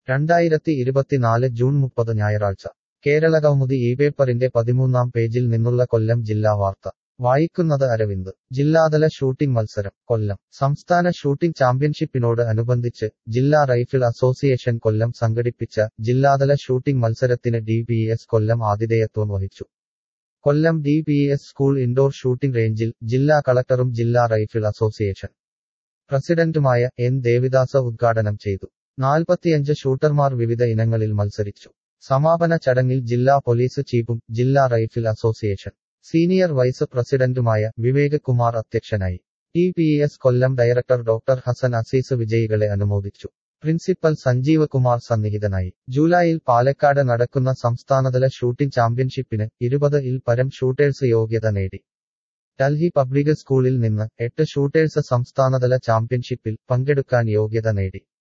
രണ്ടായിരത്തി ഇരുപത്തിനാല് ജൂൺ മുപ്പത് ഞായറാഴ്ച കേരളകൗമുദി ഈ പേപ്പറിന്റെ പതിമൂന്നാം പേജിൽ നിന്നുള്ള കൊല്ലം ജില്ലാ വാർത്ത വായിക്കുന്നത് അരവിന്ദ് ജില്ലാതല ഷൂട്ടിംഗ് മത്സരം കൊല്ലം സംസ്ഥാന ഷൂട്ടിംഗ് ചാമ്പ്യൻഷിപ്പിനോട് അനുബന്ധിച്ച് ജില്ലാ റൈഫിൾ അസോസിയേഷൻ കൊല്ലം സംഘടിപ്പിച്ച ജില്ലാതല ഷൂട്ടിംഗ് മത്സരത്തിന് ഡി പി എസ് കൊല്ലം ആതിഥേയത്വം വഹിച്ചു Kollam D P S school indoor shooting റേഞ്ചിൽ ജില്ലാ കളക്ടറും ജില്ലാ റൈഫിൾ അസോസിയേഷൻ പ്രസിഡന്റുമായ എൻ ദേവിദാസ ഉദ്ഘാടനം ചെയ്തു നാൽപ്പത്തിയഞ്ച് ഷൂട്ടർമാർ വിവിധ ഇനങ്ങളിൽ മത്സരിച്ചു സമാപന ചടങ്ങിൽ ജില്ലാ പോലീസ് ചീഫും ജില്ലാ റൈഫിൾ അസോസിയേഷൻ സീനിയർ വൈസ് പ്രസിഡന്റുമായ വിവേക് കുമാർ അധ്യക്ഷനായി T P S Kollam director doctor Hasan Aziz വിജയികളെ അനുമോദിച്ചു പ്രിൻസിപ്പൽ സഞ്ജീവ കുമാർ സന്നിഹിതനായി ജൂലൈയിൽ പാലക്കാട് നടക്കുന്ന സംസ്ഥാനതല ഷൂട്ടിംഗ് ചാമ്പ്യൻഷിപ്പിന് ഇരുപത് ഇൽ പരം ഷൂട്ടേഴ്സ് യോഗ്യത നേടി ഡൽഹി പബ്ലിക് സ്കൂളിൽ നിന്ന് എട്ട് ഷൂട്ടേഴ്സ് സംസ്ഥാനതല ചാമ്പ്യൻഷിപ്പിൽ പങ്കെടുക്കാൻ യോഗ്യത നേടി